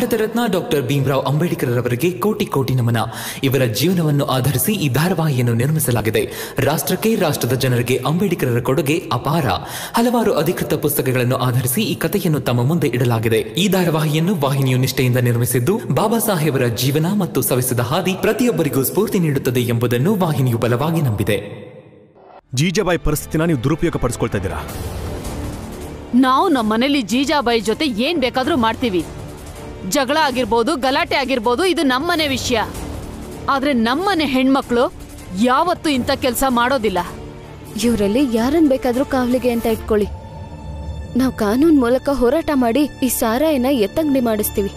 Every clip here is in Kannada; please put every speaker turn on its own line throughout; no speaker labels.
ಭಾರತ ರತ್ನ ಡಾಕ್ಟರ್ ಭೀಮ್ರಾವ್ ಅಂಬೇಡ್ಕರ್ ಅವರಿಗೆ ಕೋಟಿ ಕೋಟಿ ನಮನ ಇವರ ಜೀವನವನ್ನು ಆಧರಿಸಿ ಈ ಧಾರಾವಾಹಿಯನ್ನು ನಿರ್ಮಿಸಲಾಗಿದೆ ರಾಷ್ಟ್ರಕ್ಕೆ ರಾಷ್ಟ್ರದ ಜನರಿಗೆ ಅಂಬೇಡ್ಕರರ ಕೊಡುಗೆ ಅಪಾರ ಹಲವಾರು ಅಧಿಕೃತ ಪುಸ್ತಕಗಳನ್ನು ಆಧರಿಸಿ ಈ ಕಥೆಯನ್ನು ತಮ್ಮ ಮುಂದೆ ಇಡಲಾಗಿದೆ ಈ ಧಾರಾವಾಹಿಯನ್ನು ವಾಹಿನಿಯು ನಿಷ್ಠೆಯಿಂದ ನಿರ್ಮಿಸಿದ್ದು ಬಾಬಾ ಸಾಹೇಬರ ಜೀವನ ಮತ್ತು ಸವಿಸಿದ ಹಾದಿ ಪ್ರತಿಯೊಬ್ಬರಿಗೂ ಸ್ಫೂರ್ತಿ ನೀಡುತ್ತದೆ ಎಂಬುದನ್ನು ವಾಹಿನಿಯು ಬಲವಾಗಿ ನಂಬಿದೆ
ಜೀಜಾಬಾಯಿ ಪರಿಸ್ಥಿತಿನ ನೀವು ದುರುಪಯೋಗ ಪಡಿಸ್ಕೊಳ್ತಾ ಇದ್ದೀರಾ
ನಾವು ನಮ್ಮ ಮನೇಲಿ ಜೀಜಾಬಾಯಿ ಜೊತೆ ಏನ್ ಬೇಕಾದ್ರೂ ಮಾಡ್ತೀವಿ ಜಗಳ ಆಗಿರ್ಬೋದು ಗಲಾಟೆ ಆಗಿರ್ಬೋದು ಇದು ನಮ್ಮನೆ ವಿಷಯ ಆದ್ರೆ ನಮ್ಮನೆ ಹೆಣ್ಮಕ್ಳು ಯಾವತ್ತೂ ಇಂಥ ಕೆಲಸ ಮಾಡೋದಿಲ್ಲ
ಇವರಲ್ಲಿ ಯಾರನ್ ಬೇಕಾದ್ರೂ ಕಾವಲಿಗೆ ಅಂತ ಇಟ್ಕೊಳ್ಳಿ ನಾವು ಕಾನೂನ್ ಮೂಲಕ ಹೋರಾಟ ಮಾಡಿ ಈ ಸಾರಾಯನ ಎತ್ತಂಗಡಿ ಮಾಡಿಸ್ತೀವಿ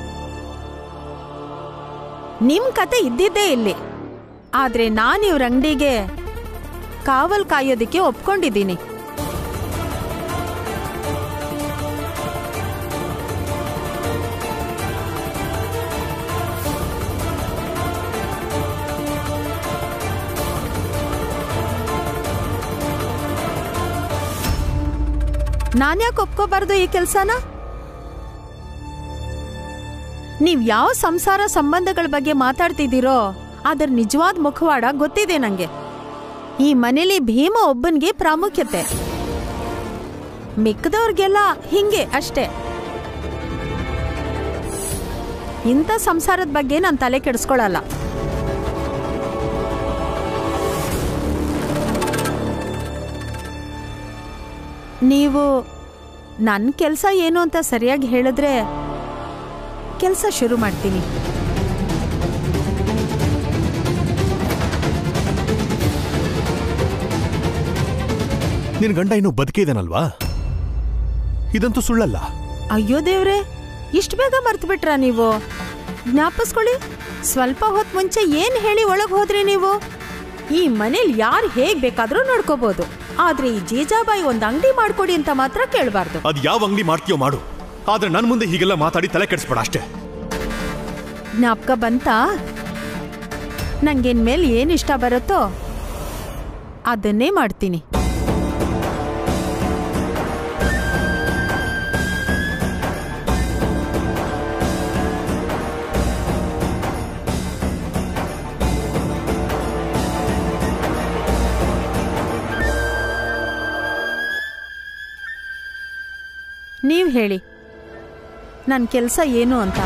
ನಿಮ್ ಕತೆ ಇದ್ದಿದ್ದೇ ಇಲ್ಲಿ ಆದ್ರೆ ನಾನು ಇವ್ರ ಅಂಗಡಿಗೆ ಕಾವಲ್ ಕಾಯೋದಿಕ್ಕೆ ಒಪ್ಕೊಂಡಿದ್ದೀನಿ ನಾನ್ಯಾಕೆ ಒಪ್ಕೋಬಾರ್ದು ಈ ಕೆಲ್ಸನ ನೀವ್ ಯಾವ ಸಂಸಾರ ಸಂಬಂಧಗಳ ಬಗ್ಗೆ ಮಾತಾಡ್ತಿದ್ದೀರೋ ಅದರ ನಿಜವಾದ ಮುಖವಾಡ ಗೊತ್ತಿದೆ ನಂಗೆ ಈ ಮನೇಲಿ ಭೀಮ ಒಬ್ಬನ್ಗೆ ಪ್ರಾಮುಖ್ಯತೆ ಮಿಕ್ಕದವ್ರಿಗೆಲ್ಲ ಹಿಂಗೆ ಅಷ್ಟೇ ಇಂಥ ಸಂಸಾರದ ಬಗ್ಗೆ ನಾನು ತಲೆ ಕೆಡಿಸ್ಕೊಳಲ್ಲ ನೀವು ನನ್ನ ಕೆಲಸ ಏನು ಅಂತ ಸರಿಯಾಗಿ ಹೇಳಿದ್ರೆ ಕೆಲಸ ಶುರು ಮಾಡ್ತೀನಿ
ನಿನ್ ಗಂಡ ಇನ್ನೂ ಬದುಕಿದಾನಲ್ವಾ ಇದಂತೂ ಸುಳ್ಳಲ್ಲ
ಅಯ್ಯೋ ದೇವ್ರೆ ಇಷ್ಟು ಬೇಗ ಮರ್ತು ಬಿಟ್ರಾ ನೀವು ಜ್ಞಾಪಿಸ್ಕೊಳ್ಳಿ ಸ್ವಲ್ಪ ಹೊತ್ತು ಮುಂಚೆ ಏನ್ ಹೇಳಿ ಒಳಗೆ ಹೋದ್ರಿ ನೀವು ಈ ಮನೇಲಿ ಯಾರು ಹೇಗ್ ಬೇಕಾದ್ರೂ ನೋಡ್ಕೋಬಹುದು ಆದ್ರೆ ಈ ಜೀಜಾಬಾಯಿ ಒಂದ್ ಅಂಗಡಿ ಮಾಡ್ಕೊಡಿ ಅಂತ ಮಾತ್ರ ಕೇಳಬಾರ್ದು
ಅದ್ ಯಾವ ಅಂಗಡಿ ಮಾಡ್ತೀಯೋ ಮಾಡು ಆದ್ರೆ ನನ್ ಮುಂದೆ ಹೀಗೆಲ್ಲ ಮಾತಾಡಿ ತಲೆ ಕೆಡಿಸ್ಬೇಡ ಅಷ್ಟೇ
ಜ್ಞಾಪಕ ಬಂತಾ ನಂಗೇನ್ ಮೇಲೆ ಏನ್ ಇಷ್ಟ ಬರುತ್ತೋ ಅದನ್ನೇ ಮಾಡ್ತೀನಿ ನೀವು ಹೇಳಿ ನನ್ನ ಕೆಲಸ ಏನು ಅಂತ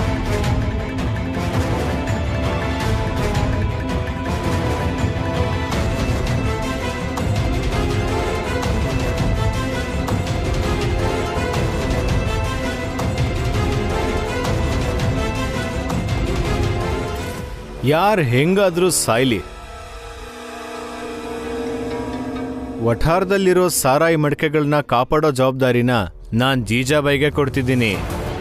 ಯಾರು ಹೆಂಗಾದ್ರೂ ಸಾಯ್ಲಿ ವಠಾರದಲ್ಲಿರೋ ಸಾರಾಯಿ ಮಡಿಕೆಗಳನ್ನ ಕಾಪಾಡೋ ಜವಾಬ್ದಾರಿನ ನಾನ್ ಜೀಜಾಬೈಗೆ ಕೊಡ್ತಿದ್ದೀನಿ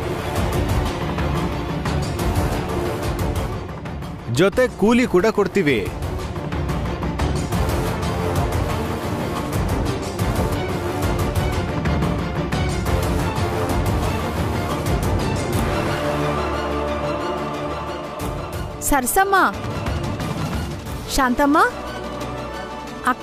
ಜೊತೆ ಕೂಲಿ ಕೂಡ ಕೊಡ್ತೀವಿ
ಸರ್ಸಮ್ಮ ಶಾಂತಮ್ಮ ಅಕ್ಕ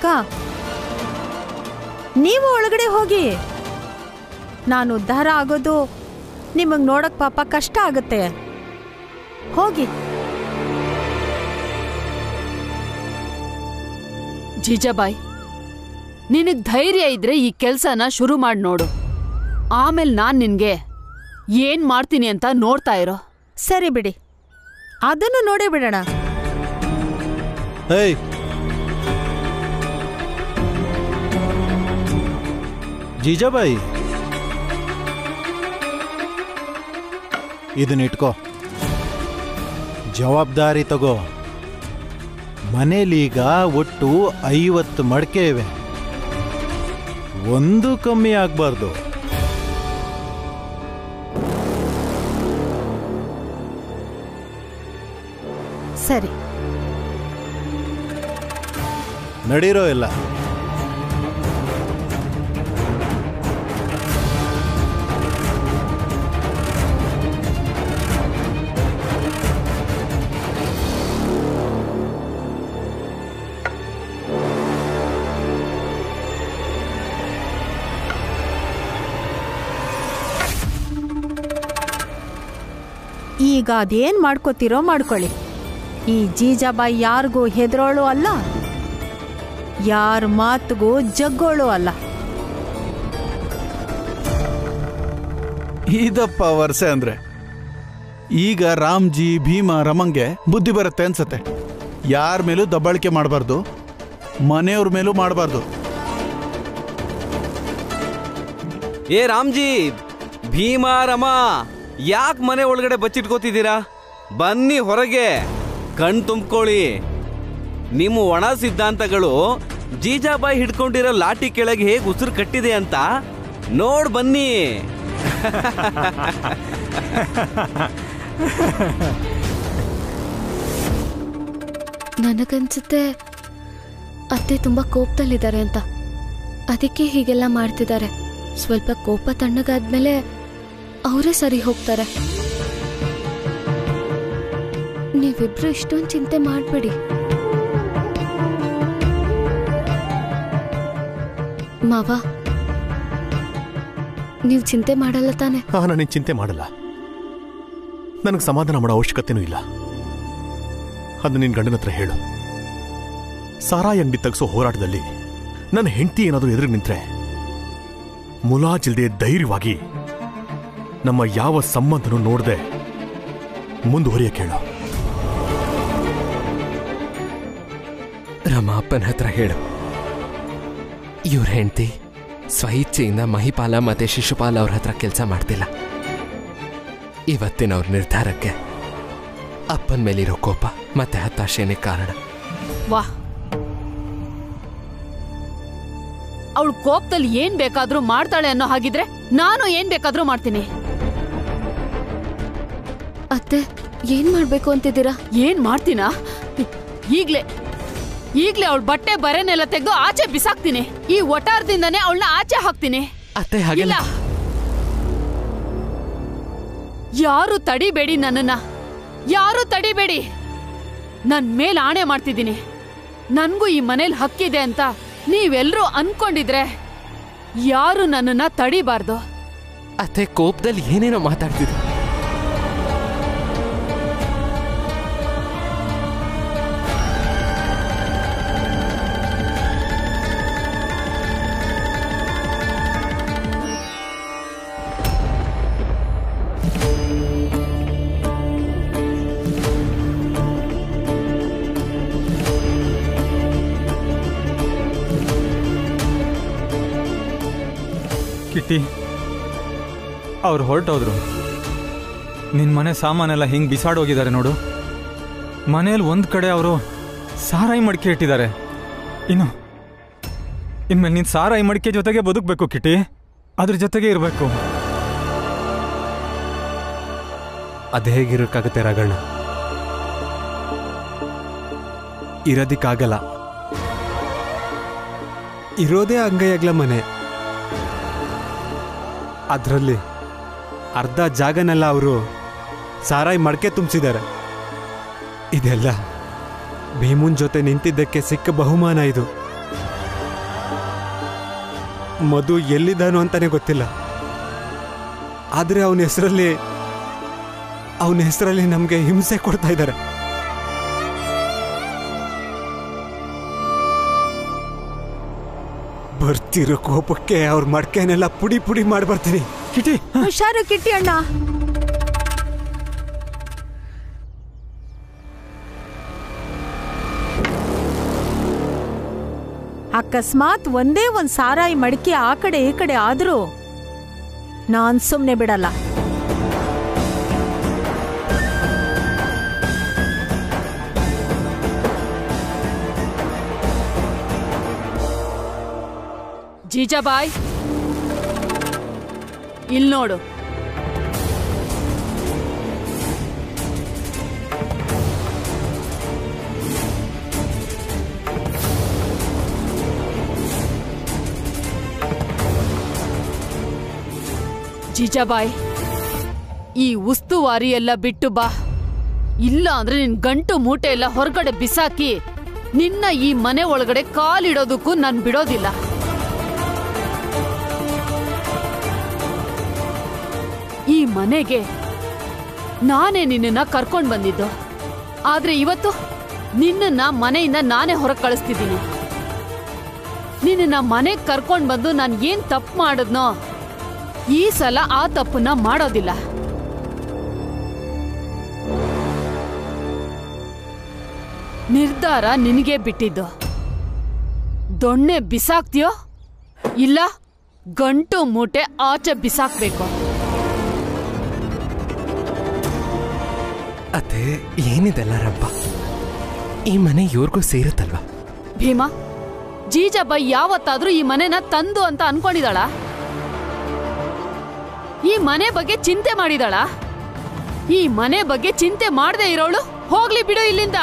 ನೀವು ಒಳಗಡೆ ಹೋಗಿ ನಾನು ಉದ್ಧಾರ ಆಗೋದು ನಿಮಗೆ ನೋಡಕ್ ಪಾಪ ಕಷ್ಟ ಆಗುತ್ತೆ ಹೋಗಿ
ಜೀಜಾಬಾಯಿ ನಿನಗ್ ಧೈರ್ಯ ಇದ್ರೆ ಈ ಕೆಲ್ಸನ ಶುರು ಮಾಡಿ ನೋಡು ಆಮೇಲೆ ನಾನ್ ನಿನ್ಗೆ ಏನ್ ಮಾಡ್ತೀನಿ ಅಂತ ನೋಡ್ತಾ ಇರೋ
ಸರಿ ಬಿಡಿ ಅದನ್ನು ನೋಡೇ ಬಿಡೋಣ
ಏಯ್ ಜೀಜಾಬಾಯಿ ಇದನ್ನ ಇಟ್ಕೋ ಜವಾಬ್ದಾರಿ ತಗೋ ಮನೇಲೀಗ ಒಟ್ಟು ಐವತ್ತು ಮಡಕೆ ಇವೆ ಒಂದು ಕಮ್ಮಿ ಆಗ್ಬಾರ್ದು
ಸರಿ
ನಡೀರೋ ಇಲ್ಲ
ಈಗ ಅದೇನ್ ಮಾಡ್ಕೋತಿರೋ ಮಾಡ್ಕೊಳ್ಳಿ ಈ ಜೀಜಾಬಾಯಿ ಯಾರಿಗೂ ಹೆದರೋಳು ಅಲ್ಲ ಯಾರ ಮಾತಿಗೂ ಜಗ್ಗೋಳು ಅಲ್ಲ
ಇದಪ್ಪ ವರ್ಷೆ ಅಂದ್ರೆ ಈಗ ರಾಮ್ಜಿ ಭೀಮ ರಮಂಗೆ ಬುದ್ಧಿ ಬರುತ್ತೆ ಅನ್ಸತ್ತೆ ಯಾರ ಮೇಲೂ ದಬ್ಬಾಳಿಕೆ ಮಾಡಬಾರ್ದು ಮನೆಯವ್ರ ಮೇಲೂ ಮಾಡಬಾರ್ದು
ಏ ರಾಮ್ಜಿ ಭೀಮಾರಮ ಯಾಕೆ ಮನೆ ಒಳಗಡೆ ಬಚ್ಚಿಟ್ಕೋತಿದ್ದೀರಾ ಬನ್ನಿ ಹೊರಗೆ ಕಣ್ ತುಂಬ್ಕೊಳ್ಳಿ ನಿಮ್ಮ ಒಣ ಸಿದ್ಧಾಂತಗಳು ಜೀಜಾಬಾಯಿ ಹಿಡ್ಕೊಂಡಿರೋ ಲಾಠಿ ಕೆಳಗೆ ಹೇಗೆ ಉಸಿರು ಕಟ್ಟಿದೆ ಅಂತ ನೋಡ್ ಬನ್ನಿ
ನನಗನ್ಸುತ್ತೆ ಅತ್ತೆ ತುಂಬಾ ಕೋಪದಲ್ಲಿದ್ದಾರೆ ಅಂತ ಅದಕ್ಕೆ ಹೀಗೆಲ್ಲ ಮಾಡ್ತಿದ್ದಾರೆ ಸ್ವಲ್ಪ ಕೋಪ ತಣ್ಣಗಾದ್ಮೇಲೆ ಅವರೇ ಸರಿ ಹೋಗ್ತಾರೆ ನೀವಿಬ್ರು ಇಷ್ಟೊಂದು ಚಿಂತೆ ಮಾಡಬೇಡಿ ಮಾವ ನೀವು ಚಿಂತೆ ಮಾಡಲ್ಲ ತಾನೆ
ಆ ನನಗೆ ಚಿಂತೆ ಮಾಡಲ್ಲ ನನಗೆ ಸಮಾಧಾನ ಮಾಡೋ ಅವಶ್ಯಕತೆನೂ ಇಲ್ಲ ಅದು ನಿನ್ನ ಗಂಡನ ಹತ್ರ ಹೇಳು ಸಾರಾಯಿ ಅಂಗಡಿ ತೆಗೆಸೋ ಹೋರಾಟದಲ್ಲಿ ನನ್ನ ಹೆಂಡತಿ ಏನಾದರೂ ಎದುರು ನಿಂತ್ರೆ ಮುಲಾಜಿಲ್ದೆ ಧೈರ್ಯವಾಗಿ ನಮ್ಮ ಯಾವ ಸಂಬಂಧನೂ ನೋಡದೆ ಮುಂದುವರಿಯಕ್ಕೆ ಹೇಳು
ರಮ ಅಪ್ಪನ ಹತ್ರ ಹೇಳು ಇವ್ರ ಹೆಂಡತಿ ಸ್ವಇಚ್ಛೆಯಿಂದ ಮಹಿಪಾಲ ಮತ್ತೆ ಶಿಶುಪಾಲ ಅವ್ರ ಹತ್ರ ಕೆಲಸ ಮಾಡ್ತಿಲ್ಲ ಇವತ್ತಿನ ಅವ್ರ ನಿರ್ಧಾರಕ್ಕೆ ಅಪ್ಪನ ಮೇಲಿರೋ ಕೋಪ ಮತ್ತೆ ಹತಾಶೆನೇ ಕಾರಣ
ವಾಹ್ ಅವಳು ಕೋಪದಲ್ಲಿ ಏನ್ ಬೇಕಾದ್ರೂ ಮಾಡ್ತಾಳೆ ಅನ್ನೋ ಹಾಗಿದ್ರೆ ನಾನು ಏನ್ ಬೇಕಾದ್ರೂ ಮಾಡ್ತೀನಿ
ಅತ್ತೆ ಏನ್ ಮಾಡ್ಬೇಕು ಅಂತಿದ್ದೀರಾ
ಏನ್ ಮಾಡ್ತೀನಾ ಈಗ್ಲೇ ಈಗ್ಲೇ ಅವಳ ಬಟ್ಟೆ ಬರೆನೆಲ್ಲ ತೆಗೆದು ಆಚೆ ಬಿಸಾಕ್ತೀನಿ ಈ ಒಟಾರದಿಂದನೇ ಅವಳನ್ನ ಆಚೆ ಹಾಕ್ತೀನಿ
ಅತ್ತೆ ಹಾಗೆಲ್ಲ
ಇಲ್ಲ ಯಾರು ತಡಿಬೇಡಿ ನನ್ನನ್ನ ಯಾರು ತಡಿಬೇಡಿ ನನ್ ಮೇಲ್ ಆಣೆ ಮಾಡ್ತಿದ್ದೀನಿ ನನ್ಗೂ ಈ ಮನೇಲಿ ಹಕ್ಕಿದೆ ಅಂತ ನೀವೆಲ್ರೂ ಅನ್ಕೊಂಡಿದ್ರೆ ಯಾರು ನನ್ನನ್ನ ತಡಿಬಾರ್ದು
ಅತ್ತೆ ಕೋಪದಲ್ಲಿ ಏನೇನೋ ಮಾತಾಡ್ತಿದ್ರು
ಕಿಟ್ಟಿ ಅವ್ರು ಹೊರಟೋದ್ರು ನಿನ್ನ ಮನೆ ಸಾಮಾನೆಲ್ಲ ಹಿಂಗೆ ಬಿಸಾಡೋಗಿದ್ದಾರೆ ನೋಡು ಮನೇಲಿ ಒಂದು ಕಡೆ ಅವರು ಸಾರಾಯಿ ಮಡಿಕೆ ಇಟ್ಟಿದ್ದಾರೆ ಇನ್ನು ಇನ್ಮೇಲೆ ನೀನು ಸಾರಾಯಿ ಮಡಿಕೆ ಜೊತೆಗೆ ಬದುಕಬೇಕು ಕಿಟ್ಟಿ ಅದ್ರ ಜೊತೆಗೆ ಇರಬೇಕು
ಅದು ಹೇಗಿರೋಕ್ಕಾಗುತ್ತೆ ರಾಘಣ್ಣ ಇರೋದಿಕ್ಕಾಗಲ್ಲ ಇರೋದೇ ಅಂಗೈಯಾಗ್ಲ ಮನೆ ಅದರಲ್ಲಿ ಅರ್ಧ ಜಾಗನೆಲ್ಲ ಅವರು ಸಾರಾಯಿ ಮಡಕೆ ತುಂಬಿಸಿದ್ದಾರೆ ಇದೆಲ್ಲ ಭೀಮುನ್ ಜೊತೆ ನಿಂತಿದ್ದಕ್ಕೆ ಸಿಕ್ಕ ಬಹುಮಾನ ಇದು ಮಧು ಎಲ್ಲಿದ್ದಾನೋ ಅಂತಾನೆ ಗೊತ್ತಿಲ್ಲ ಆದರೆ ಅವನ ಹೆಸರಲ್ಲಿ ಅವನ ಹೆಸರಲ್ಲಿ ನಮಗೆ ಹಿಂಸೆ ಕೊಡ್ತಾ ಇದ್ದಾರೆ ಬರ್ತಿರೋ ಕೋಪಕ್ಕೆ ಅವ್ರ ಮಡ್ಕೆನೆಲ್ಲ ಪುಡಿ ಪುಡಿ ಮಾಡಿ ಬರ್ತೀನಿ
ಕಿಟಿ
ಹುಷಾರು ಕಿಟ್ಟಿ ಅಣ್ಣ ಅಕಸ್ಮಾತ್ ಒಂದೇ ಒಂದ್ ಸಾರಾಯಿ ಮಡಿಕೆ ಆ ಕಡೆ ಈ ಕಡೆ ಆದ್ರೂ ನಾನ್ ಸುಮ್ನೆ ಬಿಡಲ್ಲ
ಜೀಜಾಬಾಯ್ ಇಲ್ ನೋಡು ಜೀಜಾಬಾಯ್ ಈ ಉಸ್ತುವಾರಿ ಎಲ್ಲ ಬಿಟ್ಟು ಬಾ ಇಲ್ಲ ಅಂದ್ರೆ ನಿನ್ ಗಂಟು ಮೂಟೆ ಎಲ್ಲ ಹೊರಗಡೆ ಬಿಸಾಕಿ ನಿನ್ನ ಈ ಮನೆ ಒಳಗಡೆ ಕಾಲಿಡೋದಕ್ಕೂ ನಾನ್ ಬಿಡೋದಿಲ್ಲ ಈ ಮನೆಗೆ ನಾನೇ ನಿನ್ನನ್ನ ಕರ್ಕೊಂಡ್ ಬಂದಿದ್ದು ಆದ್ರೆ ಇವತ್ತು ನಿನ್ನನ್ನ ಮನೆಯಿಂದ ನಾನೇ ಹೊರಗೆ ಕಳಿಸ್ತಿದ್ದೀನಿ ನಿನ್ನನ್ನ ಮನೆಗೆ ಕರ್ಕೊಂಡ್ ಬಂದು ನಾನು ಏನ್ ತಪ್ಪು ಮಾಡಿದ್ನೋ ಈ ಸಲ ಆ ತಪ್ಪನ್ನ ಮಾಡೋದಿಲ್ಲ ನಿರ್ಧಾರ ನಿನಗೆ ಬಿಟ್ಟಿದ್ದು ದೊಣ್ಣೆ ಬಿಸಾಕ್ತೀಯೋ ಇಲ್ಲ ಗಂಟು ಮೂಟೆ ಆಚೆ ಬಿಸಾಕ್ಬೇಕು
ಅದೇ ಏನಿದೆಲ್ಲ ರಂಪ ಈ ಮನೆ ಇವ್ರಿಗೂ ಸೇರುತ್ತಲ್ವಾ
ಭೀಮಾ ಜೀಜಾಬಾಯಿ ಯಾವತ್ತಾದ್ರೂ ಈ ಮನೆನ ತಂದು ಅಂತ ಅನ್ಕೊಂಡಿದಾಳ ಈ ಮನೆ ಬಗ್ಗೆ ಚಿಂತೆ ಮಾಡಿದಾಳ ಈ ಮನೆ ಬಗ್ಗೆ ಚಿಂತೆ ಮಾಡದೆ ಇರೋಳು ಹೋಗ್ಲಿ ಬಿಡು ಇಲ್ಲಿಂದ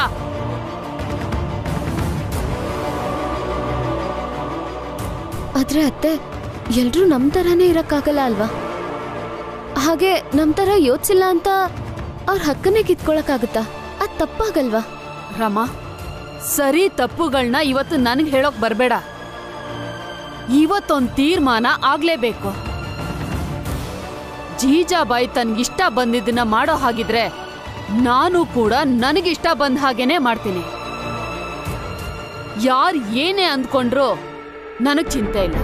ಆದ್ರೆ ಅತ್ತೆ ಎಲ್ರೂ ನಮ್ ತರಾನೇ ಇರಕ್ಕಾಗಲ್ಲ ಅಲ್ವಾ ಹಾಗೆ ನಮ್ ತರ ಯೋಚಿಸಿಲ್ಲ ಅಂತ ಅವ್ರ ಹಕ್ಕನ್ನೇ ಕಿತ್ಕೊಳಕ್ಕಾಗತ್ತಾ ಅದ್ ತಪ್ಪಾಗಲ್ವಾ
ರಮ ಸರಿ ತಪ್ಪುಗಳನ್ನ ಇವತ್ತು ನನಗೆ ಹೇಳೋಕ್ ಬರ್ಬೇಡ ಇವತ್ತೊಂದ್ ತೀರ್ಮಾನ ಆಗ್ಲೇಬೇಕು ಜೀಜಾಬಾಯಿ ತನ್ಗಿಷ್ಟ ಬಂದಿದ್ದನ್ನ ಮಾಡೋ ಹಾಗಿದ್ರೆ ನಾನು ಕೂಡ ನನಗಿಷ್ಟ ಬಂದ ಹಾಗೇನೆ ಮಾಡ್ತೀನಿ ಯಾರ್ ಏನೇ ಅಂದ್ಕೊಂಡ್ರು ನನಗ್ ಚಿಂತೆ ಇಲ್ಲ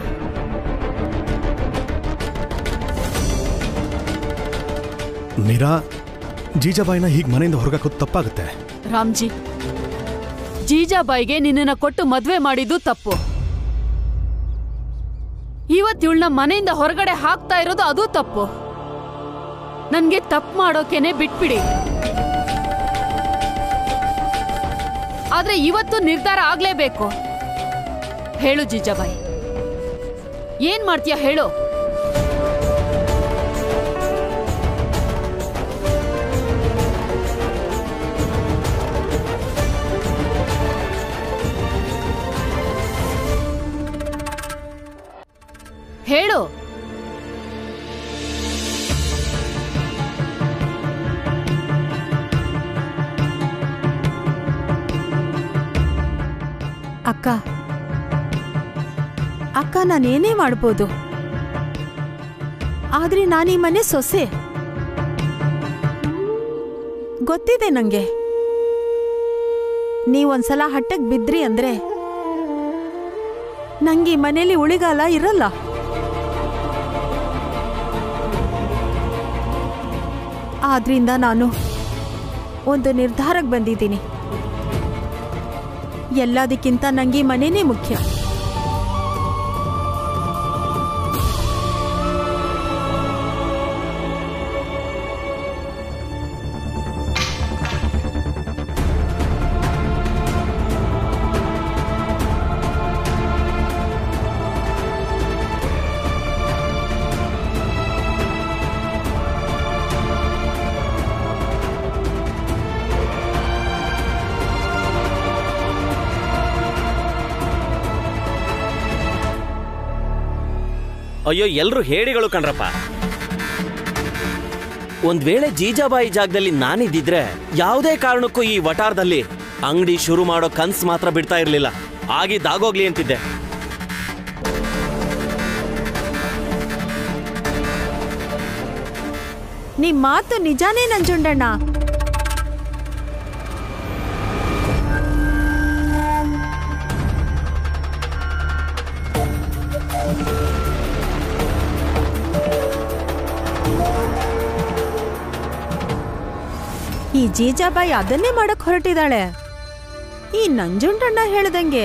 ಮೀರಾ ಜೀಜಾಬಾಯಿನ ಹೀಗೆ ಮನೆಯಿಂದ ಹೊರಗಾಕೋದು ತಪ್ಪಾಗುತ್ತೆ
ರಾಮ್ಜಿ ಜೀಜಾಬಾಯಿಗೆ ನಿನ್ನನ್ನ ಕೊಟ್ಟು ಮದ್ವೆ ಮಾಡಿದ್ದು ತಪ್ಪು ಇವತ್ತು ಇವಳನ್ನ ಮನೆಯಿಂದ ಹೊರಗಡೆ ಹಾಕ್ತಾ ಇರೋದು ಅದು ತಪ್ಪು ನನ್ಗೆ ತಪ್ಪು ಮಾಡೋಕೆನೆ ಬಿಟ್ಬಿಡಿ ಆದ್ರೆ ಇವತ್ತು ನಿರ್ಧಾರ ಆಗ್ಲೇಬೇಕು ಹೇಳು ಜೀಜಾಬಾಯಿ ಏನ್ ಮಾಡ್ತೀಯ ಹೇಳು ಹೇಳು
ಅಕ್ಕ ಅಕ್ಕ ನಾನೇನೇ ಮಾಡ್ಬೋದು ಆದ್ರೆ ನಾನೀ ಮನೆ ಸೊಸೆ ಗೊತ್ತಿದೆ ನಂಗೆ ನೀವೊಂದ್ಸಲ ಹಟ್ಟಕ್ ಬಿದ್ರಿ ಅಂದ್ರೆ ನಂಗೆ ಈ ಮನೇಲಿ ಉಳಿಗಾಲ ಇರಲ್ಲ ಆದ್ರಿಂದ ನಾನು ಒಂದು ನಿರ್ಧಾರಕ್ಕೆ ಬಂದಿದ್ದೀನಿ ಎಲ್ಲದಕ್ಕಿಂತ ನಂಗೆ ಈ ಮನೆನೇ ಮುಖ್ಯ
ಅಯ್ಯೋ ಎಲ್ರು ಹೇಡಿಗಳು ಕಣ್ರಪ್ಪ ಒಂದ್ ವೇಳೆ ಜೀಜಾಬಾಯಿ ಜಾಗದಲ್ಲಿ ನಾನಿದ್ದಿದ್ರೆ ಯಾವುದೇ ಕಾರಣಕ್ಕೂ ಈ ವಟಾರದಲ್ಲಿ ಅಂಗಡಿ ಶುರು ಮಾಡೋ ಕನ್ಸ್ ಮಾತ್ರ ಬಿಡ್ತಾ ಇರ್ಲಿಲ್ಲ ಆಗಿದ್ದಾಗೋಗ್ಲಿ ಅಂತಿದ್ದೆ
ನಿಮ್ ಮಾತು ನಿಜಾನೇ ನಂಜುಂಡಣ್ಣ ಈ ಜೀಜಾಬಾಯಿ ಅದನ್ನೇ ಮಾಡಕ್ ಹೊರಟಿದ್ದಾಳೆ ಈ ನಂಜುಂಡಣ್ಣ ಹೇಳ್ದಂಗೆ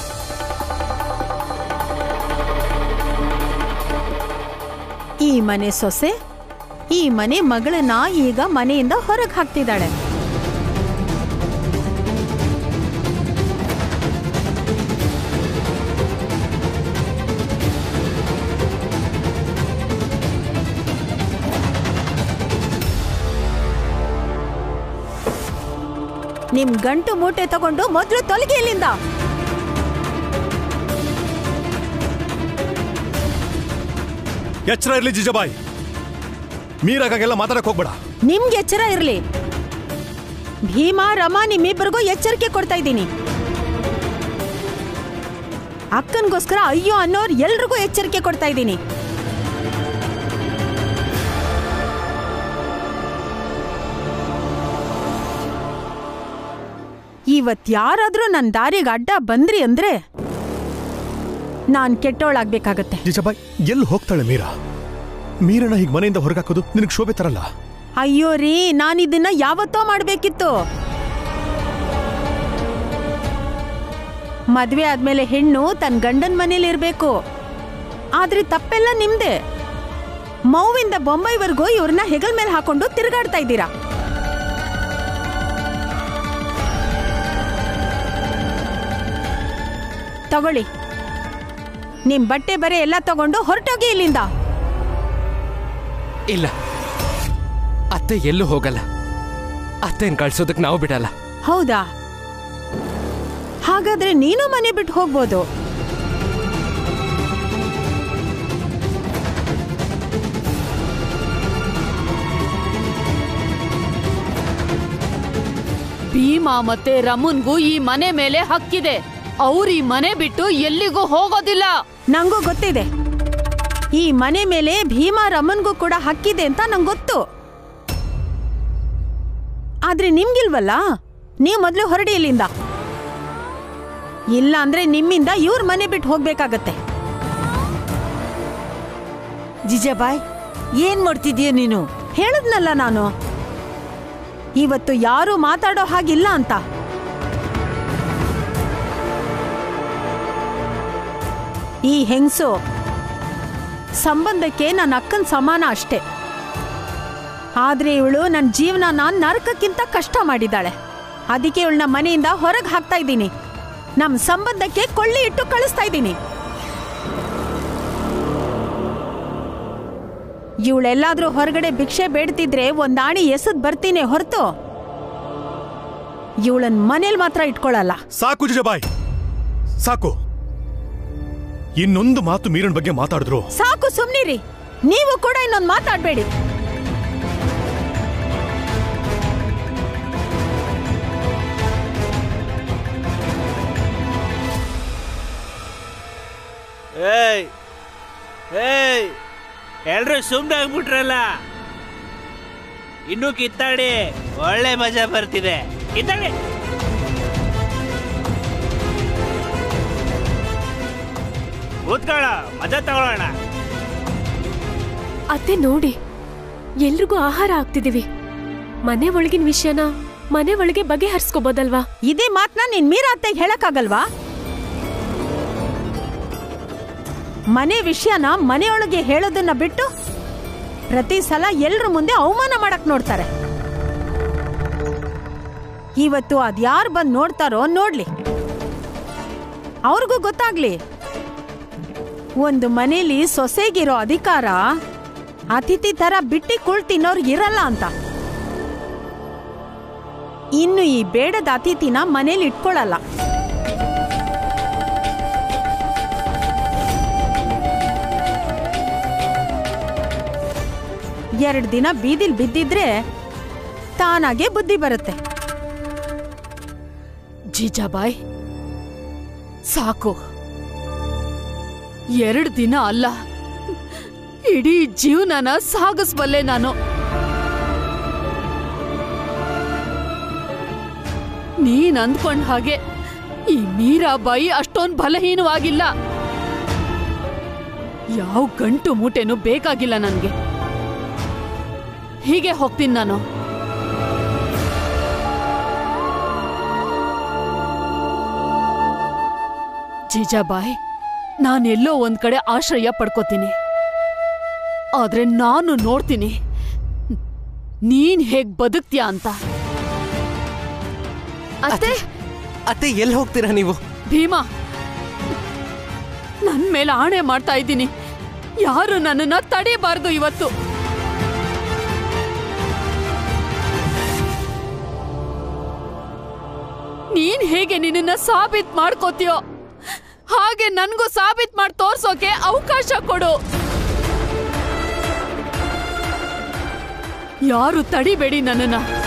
ಈ ಮನೆ ಸೊಸೆ ಈ ಮನೆ ಮಗಳನ್ನ ಈಗ ಮನೆಯಿಂದ ಹೊರಗೆ ಹಾಕ್ತಿದ್ದಾಳೆ ನಿಮ್ ಗಂಟು ಮೂಟೆ ತಗೊಂಡು ಮೊದಲು ತೊಲಗಿ ಇಲ್ಲಿಂದ
ಎಚ್ಚರ ಇರ್ಲಿ ಜಿಜಾಬಾಯಿ ಮೀರಾಗೆಲ್ಲ ಮಾತಾಡಕ್ ಹೋಗ್ಬೇಡ
ನಿಮ್ಗೆ ಎಚ್ಚರ ಇರ್ಲಿ ಭೀಮಾ ರಮಾ ನಿಮ್ಮಿಬ್ಬರಿಗೂ ಎಚ್ಚರಿಕೆ ಕೊಡ್ತಾ ಇದ್ದೀನಿ ಅಕ್ಕನ್ಗೋಸ್ಕರ ಅಯ್ಯೋ ಅನ್ನೋರ್ ಎಲ್ರಿಗೂ ಎಚ್ಚರಿಕೆ ಕೊಡ್ತಾ ಇದ್ದೀನಿ ಇವತ್ ಯಾರಾದ್ರೂ ನನ್ನ ದಾರಿಗೆ ಅಡ್ಡ ಬಂದ್ರಿ ಅಂದ್ರೆ ನಾನ್ ಕೆಟ್ಟೋಳಾಗ್ಬೇಕಾಗತ್ತೆ
ಜೀಜಾಬಾಯ್ ಎಲ್ಲಿ ಹೋಗ್ತಾಳೆ ಮೀರಾ ಮೀರನ ಹೀಗೆ ಮನೆಯಿಂದ ಹೊರಗಾಕೋದು ನಿನಗೆ ಶೋಭೆ ತರಲ್ಲ
ಅಯ್ಯೋ ರೀ ನಾನಿದನ್ನ ಯಾವತ್ತೋ ಮಾಡ್ಬೇಕಿತ್ತು ಮದ್ವೆ ಆದ್ಮೇಲೆ ಹೆಣ್ಣು ತನ್ನ ಗಂಡನ ಮನೇಲಿ ಇರ್ಬೇಕು ಆದ್ರೆ ತಪ್ಪೆಲ್ಲ ನಿಮ್ದೆ ಮೌವಿಂದ ಬೊಂಬೈವರೆಗೂ ಇವ್ರನ್ನ ಹೆಗಲ್ ಮೇಲೆ ಹಾಕೊಂಡು ತಿರುಗಾಡ್ತಾ ಇದ್ದೀರಾ ತಗೊಳ್ಳಿ ನಿಮ್ ಬಟ್ಟೆ ಬರೆ ಎಲ್ಲ ತಗೊಂಡು ಹೊರಟೋಗಿ ಇಲ್ಲಿಂದ
ಇಲ್ಲ ಅತ್ತೆ ಎಲ್ಲೂ ಹೋಗಲ್ಲ ಅತ್ತೆನ್ ಕಳ್ಸೋದಕ್ಕೆ ನಾವು ಬಿಡಲ್ಲ
ಹೌದಾ ಹಾಗಾದ್ರೆ ನೀನು ಮನೆ ಬಿಟ್ಟು ಹೋಗ್ಬೋದು
ಭೀಮಾ ಮತ್ತೆ ರಮನ್ಗೂ ಈ ಮನೆ ಮೇಲೆ ಹಕ್ಕಿದೆ ಅವ್ರು ಈ ಮನೆ ಬಿಟ್ಟು ಎಲ್ಲಿಗೂ ಹೋಗೋದಿಲ್ಲ
ನಂಗೂ ಗೊತ್ತಿದೆ ಈ ಮನೆ ಮೇಲೆ ಭೀಮಾ ರಮನ್ಗೂ ಕೂಡ ಹಕ್ಕಿದೆ ಅಂತ ನಂಗೆ ಗೊತ್ತು ಆದ್ರೆ ನಿಮ್ಗಿಲ್ವಲ್ಲ ನೀವು ಮೊದಲು ಹೊರಡಿ ಇಲ್ಲಿಂದ ಇಲ್ಲ ಅಂದ್ರೆ ನಿಮ್ಮಿಂದ ಇವ್ರ ಮನೆ ಬಿಟ್ಟು ಹೋಗ್ಬೇಕಾಗತ್ತೆ
ಜಿಜಾಬಾಯ್ ಏನ್ ಮಾಡ್ತಿದೀಯ ನೀನು
ಹೇಳದ್ನಲ್ಲ ನಾನು ಇವತ್ತು ಯಾರು ಮಾತಾಡೋ ಹಾಗಿಲ್ಲ ಅಂತ ಈ ಹೆಂಗ್ಸು ಸಂಬಂಧಕ್ಕೆ ನನ್ನ ಅಕ್ಕನ ಸಮಾನ ಅಷ್ಟೇ ಆದ್ರೆ ಇವಳು ನನ್ನ ಜೀವನ ನರಕಕ್ಕಿಂತ ಕಷ್ಟ ಮಾಡಿದ್ದಾಳೆ ಅದಕ್ಕೆ ಇವಳನ್ನ ಮನೆಯಿಂದ ಹೊರಗೆ ಹಾಕ್ತಾ ಇದ್ದೀನಿ ನಮ್ಮ ಸಂಬಂಧಕ್ಕೆ ಕೊಳ್ಳಿ ಇಟ್ಟು ಕಳಿಸ್ತಾ ಇದ್ದೀನಿ ಇವಳೆಲ್ಲಾದ್ರೂ ಹೊರಗಡೆ ಭಿಕ್ಷೆ ಬೇಡ್ತಿದ್ರೆ ಒಂದಾಣಿ ಎಸದ್ ಬರ್ತೀನಿ ಹೊರತು ಇವಳನ್ ಮನೇಲಿ ಮಾತ್ರ ಇಟ್ಕೊಳ್ಳಲ್ಲ
ಸಾಕು ಜೀಜಾಬಾಯ್ ಸಾಕು ಇನ್ನೊಂದು ಮಾತು ಮೀರನ್ ಬಗ್ಗೆ ಮಾತಾಡಿದ್ರು
ಸಾಕು ಸುಮ್ನಿರಿ ನೀವು ಕೂಡ ಇನ್ನೊಂದು ಮಾತಾಡ್ಬೇಡಿ
ಏಯ್ ಏಯ್ ಎಲ್ರು ಸುಮ್ಮನೆ ಆಗ್ಬಿಟ್ರಲ್ಲ ಇನ್ನೂ ಕಿತ್ತಾಡಿ ಒಳ್ಳೆ ಮಜಾ ಬರ್ತಿದೆ ಕಿತ್ತಾಡಿ ಕೂತ್ಕೊಳ್ಳ ಮಜಾ ತಗೊಳ್ಳೋಣ
ಅತ್ತೆ ನೋಡಿ ಎಲ್ರಿಗೂ ಆಹಾರ ಆಗ್ತಿದೀವಿ ಮನೆ ಒಳಗಿನ ವಿಷಯನ ಮನೆ ಒಳಗೆ ಬಗೆಹರಿಸ್ಕೋಬೋದಲ್ವಾ
ಇದೇ ಮಾತನ್ನ ನಿನ್ ಮೀರಾ ಅತ್ತೆಗೆ ಹೇಳಕ್ಕಾಗಲ್ವಾ ಮನೆ ವಿಷಯನ ಮನೆಯೊಳಗೆ ಹೇಳೋದನ್ನ ಬಿಟ್ಟು ಪ್ರತಿ ಸಲ ಎಲ್ರ ಮುಂದೆ ಅವಮಾನ ಮಾಡಕ್ ನೋಡ್ತಾರೆ ಇವತ್ತು ಅದ್ಯಾರು ಬಂದ್ ನೋಡ್ತಾರೋ ನೋಡ್ಲಿ ಅವ್ರಿಗೂ ಗೊತ್ತಾಗ್ಲಿ ಒಂದು ಮನೇಲಿ ಸೊಸೆಗಿರೋ ಅಧಿಕಾರ ಅತಿಥಿ ತರ ಬಿಟ್ಟಿ ಕುಳ್ ತಿನ್ನೋರ್ಗ್ ಇರಲ್ಲ ಅಂತ ಇನ್ನು ಈ ಬೇಡದ ಅತಿಥಿನ ಮನೇಲಿ ಇಟ್ಕೊಳ್ಳಲ್ಲ ಎರಡು ದಿನ ಬೀದಿಲ್ ಬಿದ್ದಿದ್ರೆ ತಾನಾಗೆ ಬುದ್ಧಿ ಬರುತ್ತೆ
ಜೀಜಾಬಾಯ್ ಸಾಕು ಎರಡು ದಿನ ಅಲ್ಲ ಇಡೀ ಜೀವನನ ಸಾಗಿಸ್ಬಲ್ಲೆ ನಾನು ನೀನ್ ಅಂದ್ಕೊಂಡ್ ಹಾಗೆ ಈ ಮೀರಾಬಾಯಿ ಅಷ್ಟೊಂದ್ ಬಲಹೀನವಾಗಿಲ್ಲ ಯಾವ ಗಂಟು ಮೂಟೆನೂ ಬೇಕಾಗಿಲ್ಲ ನನ್ಗೆ ಹೀಗೆ ಹೋಗ್ತೀನಿ ನಾನು ಜೀಜಾಬಾಯ್ ನಾನೆಲ್ಲೋ ಒಂದ್ ಕಡೆ ಆಶ್ರಯ ಪಡ್ಕೋತೀನಿ ಆದ್ರೆ ನಾನು ನೋಡ್ತೀನಿ ನೀನ್ ಹೇಗ್ ಬದುಕ್ತೀಯ ಅಂತ
ಅತ್ತೆ
ಅತ್ತೆ ಎಲ್ಲಿ ಹೋಗ್ತೀರಾ ನೀವು
ಭೀಮಾ ನನ್ ಮೇಲೆ ಆಣೆ ಮಾಡ್ತಾ ಇದ್ದೀನಿ ಯಾರು ನನ್ನನ್ನ ತಡೆಯಬಾರದು ಇವತ್ತು ನೀನ್ ಹೇಗೆ ನಿನ್ನನ್ನ ಸಾಬೀತ್ ಮಾಡ್ಕೋತೀಯೋ ಹಾಗೆ ನನ್ಗೂ ಸಾಬೀತ್ ಮಾಡಿ ತೋರ್ಸೋಕೆ ಅವಕಾಶ ಕೊಡು ಯಾರು ತಡಿಬೇಡಿ ನನ್ನನ್ನ